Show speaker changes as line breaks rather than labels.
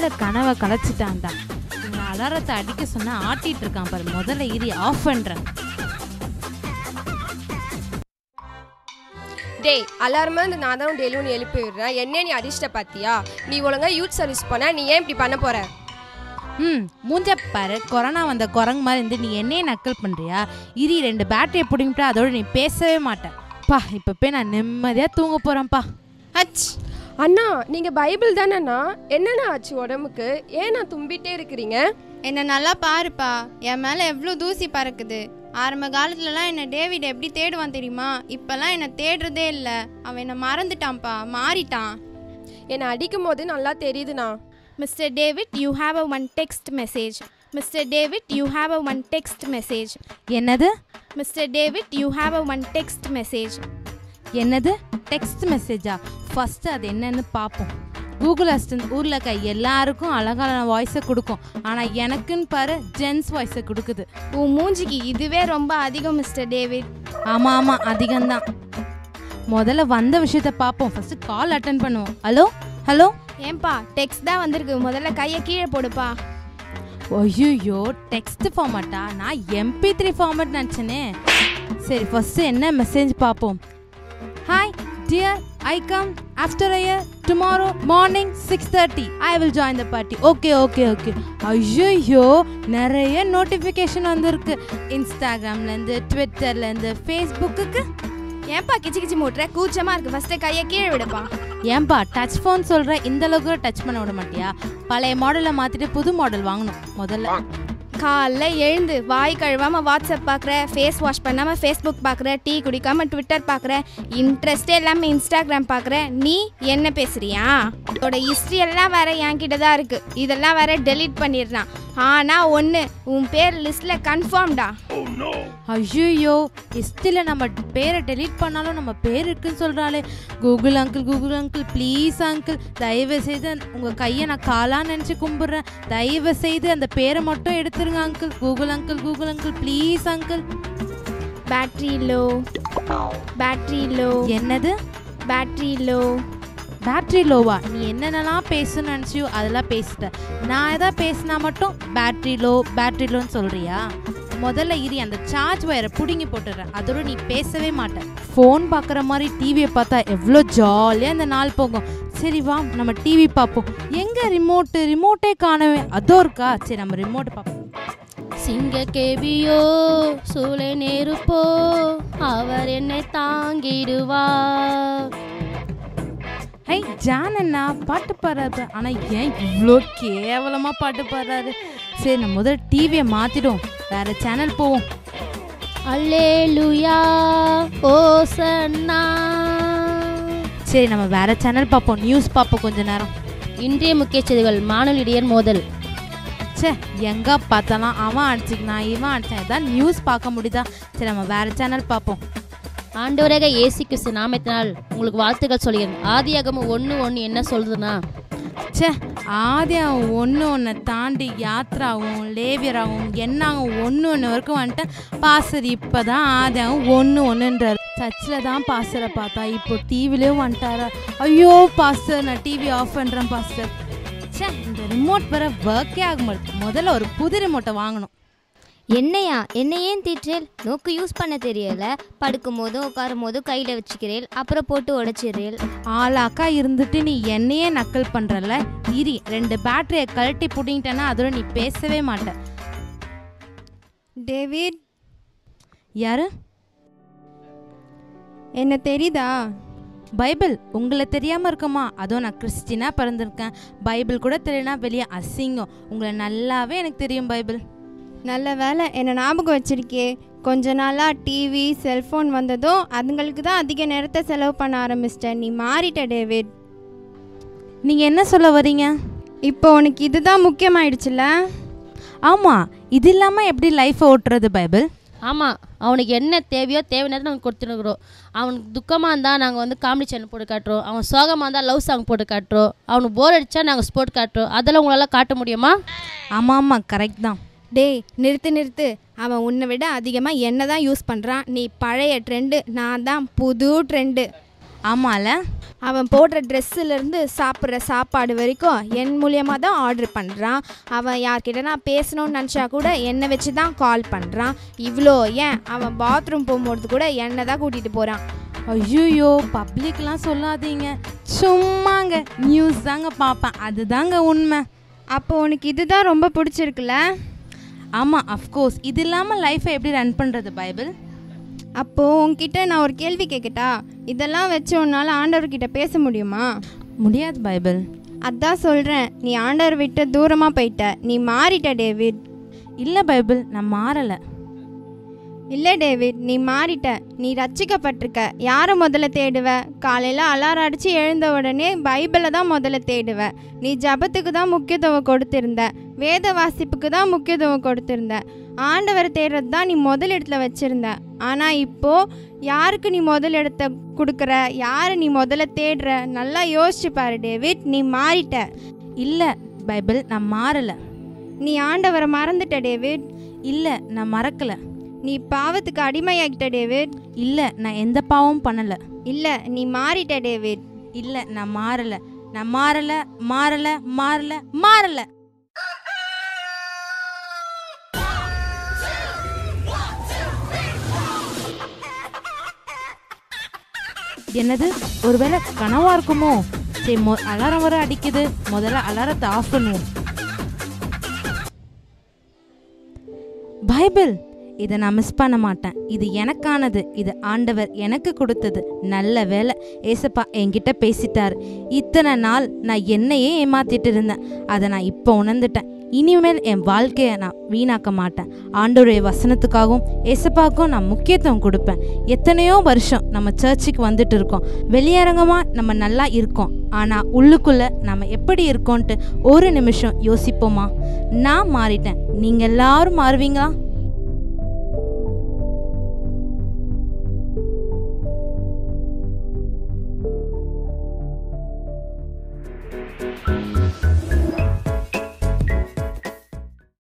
இருந்த கனவை கலைச்சிட்டான்டா இவன் அலாரத்தை அடிக்க சொன்னா ஆட்டிட்டு இருக்கான் பாரு முதல்ல இரி ஆஃப் பண்றேன்
டேய் அலாரமாக இந்த நான் தான் டெய்லியும் நீ எழுப்பி விடுறேன் என்ன நீ அடிச்சிட்ட பாத்தியா நீ ஒழுங்கா யூத் சர்வீஸ் பண்ண நீ ஏன் இப்படி பண்ண போற
ம் மூஞ்ச பாரு கொரோனா வந்த குரங்கு மாதிரி இருந்து நீ என்னையே நக்கல் பண்றியா இரி ரெண்டு பேட்டரியை பிடிங்கிட்டு அதோட நீ பேசவே மாட்டேன் பா இப்போ போய் நான் நிம்மதியாக தூங்க போகிறேன்ப்பா
அச் அண்ணா நீங்க பைபிள் தானேண்ணா என்னண்ணா ஆச்சு உடம்புக்கு ஏன் நான் தும்பிட்டே இருக்கிறீங்க
என்னை நல்லா பாருப்பா என் மேலே எவ்வளோ தூசி பறக்குது ஆரம்ப காலத்துலலாம் என்னை டேவிட் எப்படி தேடுவான் தெரியுமா இப்போல்லாம் என்னை தேடுறதே இல்லை அவன் என்னை மறந்துட்டான்ப்பா மாறிட்டான்
என்னை அடிக்கும் போது நல்லா தெரியுதுண்ணா
Mr. David, you have a one text message. Mr. David, you have a one text message.
என்னது
Mr. David, you have a one text message.
என்னது டெக்ஸ்ட் மெசேஜா ஃபர்ஸ்ட் அது என்னன்னு பார்ப்போம் கூகுள் அசிஸ்டன்ட் ஊரில் இருக்க எல்லாருக்கும் அழகான வாய்ஸை கொடுக்கும் ஆனால் எனக்குன்னு பாரு ஜென்ஸ் வாய்ஸை கொடுக்குது
உன் மூஞ்சிக்கு இதுவே ரொம்ப அதிகம் மிஸ்டர் டேவிட்
ஆமாம் ஆமாம் அதிகம்தான் முதல்ல வந்த விஷயத்த பார்ப்போம் ஃபர்ஸ்ட் கால் அட்டன் பண்ணுவோம் ஹலோ ஹலோ
ஏன்பா டெக்ஸ்ட் தான் வந்திருக்கு முதல்ல கையை கீழே போடுப்பா
ஐயோ டெக்ஸ்ட் ஃபார்மேட்டா நான் எம்பி த்ரீ ஃபார்மேட் நினச்சேனே சரி ஃபர்ஸ்ட் என்ன மெசேஜ் பார்ப்போம் hi dear I come after a year tomorrow morning six thirty I will join the party okay okay okay ஐயோ நிறைய நோட்டிஃபிகேஷன் வந்திருக்கு இன்ஸ்டாகிராம்லேருந்து ட்விட்டர்லேருந்து ஃபேஸ்புக்குக்கு
ஏன்பா கிச்சு கிச்சு மூட்டுற கூச்சமா இருக்கு ஃபர்ஸ்ட் கையை கீழே விடுப்பா
ஏன்பா டச் ஃபோன் சொல்கிற இந்த அளவுக்கு டச் பண்ண விட மாட்டியா பழைய மாடலை மாற்றிட்டு புது மாடல் வாங்கணும் முதல்ல
காலைல எழுந்து வாய் கழுவாம வாட்ஸ்அப் பார்க்குற ஃபேஸ் வாஷ் பண்ணாம ஃபேஸ்புக் பார்க்குற டீ குடிக்காம ட்விட்டர் பார்க்குற இன்ட்ரெஸ்டே இல்லாமல் இன்ஸ்டாகிராம் பார்க்குற நீ என்ன பேசுறியா இதோட ஹிஸ்ட்ரி எல்லாம் வேற என்கிட்ட தான் இருக்கு இதெல்லாம் வேற டெலீட் பண்ணிடுறான் ஆனா ஒன்று உன் பேர் லிஸ்ட்ல கன்ஃபார்ம்டா
ஐயோ ஹிஸ்டியில் நம்ம பேரை டெலீட் பண்ணாலும் நம்ம பேர் இருக்குன்னு சொல்கிறாளே Google uncle Google uncle please uncle தயவு செய்து உங்கள் கையை நான் காலான்னு நினச்சி கும்பிட்றேன் தயவு செய்து அந்த பேரை மட்டும் எடுத்துருங்க uncle Google uncle Google uncle please uncle
battery low battery low
என்னது
பேட்ரி லோ
பேட்ரி லோவா நீ என்னென்னலாம் பேசணும்னு நினச்சியோ அதெல்லாம் பேசிட்ட நான் எதாவது பேசினா மட்டும் பேட்ரி லோ பேட்ரி லோன்னு சொல்கிறியா முதல்ல இரு அந்த சார்ஜ் வயரை பிடுங்கி போட்டுடுறேன் அதோட நீ பேசவே மாட்ட ஃபோன் பார்க்குற மாதிரி டிவியை பார்த்தா எவ்வளோ ஜாலியாக இந்த நாள் போகும் சரி வா நம்ம டிவி பார்ப்போம் எங்கே ரிமோட்டு ரிமோட்டே காணவே அதோ இருக்கா சரி நம்ம ரிமோட் பார்ப்போம்
சிங்க கேபியோ சூளை நெருப்போ அவர் என்னை தாங்கிடுவார்
ஹை ஜான் அண்ணா பாட்டு பாடுறாரு ஆனால் ஏன் இவ்வளோ கேவலமாக பாட்டு பாடுறாரு சரி நம்ம முதல்ல டிவியை மாற்றிடும் வேற சேனல் போவோம்
அல்லேலுயா ஓ சன்னா
சரி நம்ம வேற சேனல் பார்ப்போம் நியூஸ் பார்ப்போம் கொஞ்ச நேரம்
இன்றைய முக்கிய செய்திகள் மாணவரிடையர் மோதல்
ச்சே எங்க பார்த்தாலும் அவன் அடிச்சுக்கினான் இவன் அடிச்சான் இதான் நியூஸ் பார்க்க முடியுதா சரி நம்ம வேற சேனல் பார்ப்போம்
ஆண்டவராக இயேசு கிறிஸ்து நாமத்தினால் உங்களுக்கு வாழ்த்துக்கள் சொல்கிறேன் ஆதியாகமம் ஒன்று ஒன்று என்ன சொல்றதுன்னா
ச்சே ஆதியம் ஒன்று ஒன்று தாண்டி யாத்ராவும் லேவியராகவும் என்னாகும் ஒன்று ஒன்று வரைக்கும் வந்துட்டு பாஸ்டர் இப்போ தான் ஆதியாகவும் ஒன்று ஒன்றுன்றார் சர்ச்சில் தான் பாஸ்டரை பார்த்தா இப்போ டிவிலேயும் வந்துட்டாரா ஐயோ பாஸ்டர் நான் டிவி ஆஃப் பண்ணுறேன் பாஸ்டர் ச்சே இந்த ரிமோட் வர ஒர்க்கே ஆக மாட்டேது முதல்ல ஒரு புது ரிமோட்டை வாங்கணும்
என்னையா என்ன ஏன் தீற்றேல் நோக்கு யூஸ் பண்ண தெரியல படுக்கும் போதும் உட்காரும் போதும் கையில் வச்சுக்கிறேன் அப்புறம் போட்டு உடைச்சிடுறேன்
ஆளாக்கா இருந்துட்டு நீ என்னையே நக்கல் பண்றல இரி ரெண்டு பேட்டரியை கழட்டி புடிங்கிட்டேன்னா அதோட நீ பேசவே மாட்ட
டேவிட்
யாரு
என்ன தெரியுதா
பைபிள் உங்களை தெரியாம இருக்குமா அதோ நான் கிறிஸ்டினா பிறந்திருக்கேன் பைபிள் கூட தெரியலனா வெளியே அசிங்கம் உங்களை நல்லாவே எனக்கு தெரியும் பைபிள்
நல்ல வேலை என்னை ஞாபகம் வச்சிருக்கே கொஞ்ச நாளாக டிவி செல்ஃபோன் வந்ததும் அதுங்களுக்கு தான் அதிக நேரத்தை செலவு பண்ண ஆரம்பிச்சிட்டேன் நீ மாறிட்ட டேவிட்
நீங்க என்ன சொல்ல வரீங்க
இப்போ உனக்கு இதுதான் முக்கியமாயிடுச்சுல
ஆமா இது இல்லாம எப்படி லைஃப் ஓட்டுறது பைபிள்
ஆமாம் அவனுக்கு என்ன தேவையோ தேவையான நாங்கள் கொடுத்துருக்குறோம் அவனுக்கு துக்கமாக இருந்தால் நாங்கள் வந்து காமெடி சேனல் போட்டு காட்டுறோம் அவன் சோகமாக இருந்தால் லவ் சாங் போட்டு காட்டுறோம் அவனுக்கு போர் அடித்தா நாங்கள் ஸ்போர்ட் காட்டுறோம் அதெல்லாம் உங்களால் காட்ட முடியுமா
ஆமா ஆமா கரெக்ட் தான்
டேய் நிறுத்து நிறுத்து அவன் உன்னை விட அதிகமாக என்ன தான் யூஸ் பண்ணுறான் நீ பழைய ட்ரெண்டு நான் தான் புது ட்ரெண்டு
ஆமால
அவன் போடுற ட்ரெஸ்ஸுலேருந்து சாப்பிட்ற சாப்பாடு வரைக்கும் என் மூலியமாக தான் ஆர்டர் பண்ணுறான் அவன் யார்கிட்ட நான் பேசணும்னு நினச்சா கூட என்னை வச்சு தான் கால் பண்ணுறான் இவ்வளோ ஏன் அவன் பாத்ரூம் போகும்போது கூட என்னை தான் கூட்டிகிட்டு போகிறான்
ஐயோ பப்ளிக்லாம் சொல்லாதீங்க சும்மாங்க நியூஸ் தாங்க பார்ப்பேன் அதுதாங்க உண்மை
அப்போ உனக்கு இதுதான் ரொம்ப பிடிச்சிருக்குல்ல
ஆமாம் அஃப்கோர்ஸ் இது இல்லாமல் லைஃப்பை எப்படி ரன் பண்ணுறது பைபிள்
அப்போ உன்கிட்ட நான் ஒரு கேள்வி கேட்கட்டா இதெல்லாம் வச்சு உன்னால் ஆண்டவர்கிட்ட பேச முடியுமா
முடியாது பைபிள்
அதான் சொல்கிறேன் நீ ஆண்டவர் விட்டு தூரமாக போயிட்ட நீ மாறிட்ட டேவிட்
இல்லை பைபிள் நான் மாறலை
இல்லை டேவிட் நீ மாறிட்ட நீ ரட்சிக்கப்பட்டிருக்க யாரை முதல்ல தேடுவ காலையில் அலாரம் அடித்து எழுந்த உடனே பைபிளை தான் முதல்ல தேடுவ நீ ஜபத்துக்கு தான் முக்கியத்துவம் கொடுத்திருந்த வேத வாசிப்புக்கு தான் முக்கியத்துவம் கொடுத்திருந்த ஆண்டவரை தேடுறது தான் நீ முதல் இடத்துல வச்சிருந்த ஆனால் இப்போ யாருக்கு நீ முதல் இடத்த கொடுக்குற யாரை நீ முதல்ல தேடுற நல்லா யோசிச்சு பாரு டேவிட் நீ மாறிட்ட
இல்லை பைபிள் நான் மாறலை
நீ ஆண்டவரை மறந்துட்ட டேவிட்
இல்லை நான் மறக்கலை
நீ பாவத்துக்கு அடிமையாகிட்ட டேவிட்
இல்லை நான் எந்த பாவமும் பண்ணலை
இல்லை நீ மாறிட்ட டேவிட்
இல்லை நான் மாறலை நான் மாறலை மாறலை மாறலை மாறலை என்னது ஒருவேளை கனவா இருக்குமோ சரி மொ அலாரம் வர அடிக்குது முதல்ல அலாரத்தை ஆஃப் பண்ணுவோம் பைபிள் இதை நான் மிஸ் பண்ண மாட்டேன் இது எனக்கானது இது ஆண்டவர் எனக்கு கொடுத்தது நல்ல வேலை ஏசப்பா என்கிட்ட பேசிட்டார் இத்தனை நாள் நான் என்னையே ஏமாத்திட்டு இருந்தேன் அதை நான் இப்போ உணர்ந்துட்டேன் இனிமேல் என் வாழ்க்கையை நான் வீணாக்க மாட்டேன் ஆண்டோடைய வசனத்துக்காகவும் ஏசப்பாவுக்கும் நான் முக்கியத்துவம் கொடுப்பேன் எத்தனையோ வருஷம் நம்ம சர்ச்சுக்கு வந்துட்டு இருக்கோம் வெளியரங்கமாக நம்ம நல்லா இருக்கோம் ஆனால் உள்ளுக்குள்ளே நம்ம எப்படி இருக்கோன்ட்டு ஒரு நிமிஷம் யோசிப்போமா நான் மாறிட்டேன் நீங்கள் எல்லாரும் மாறுவீங்களா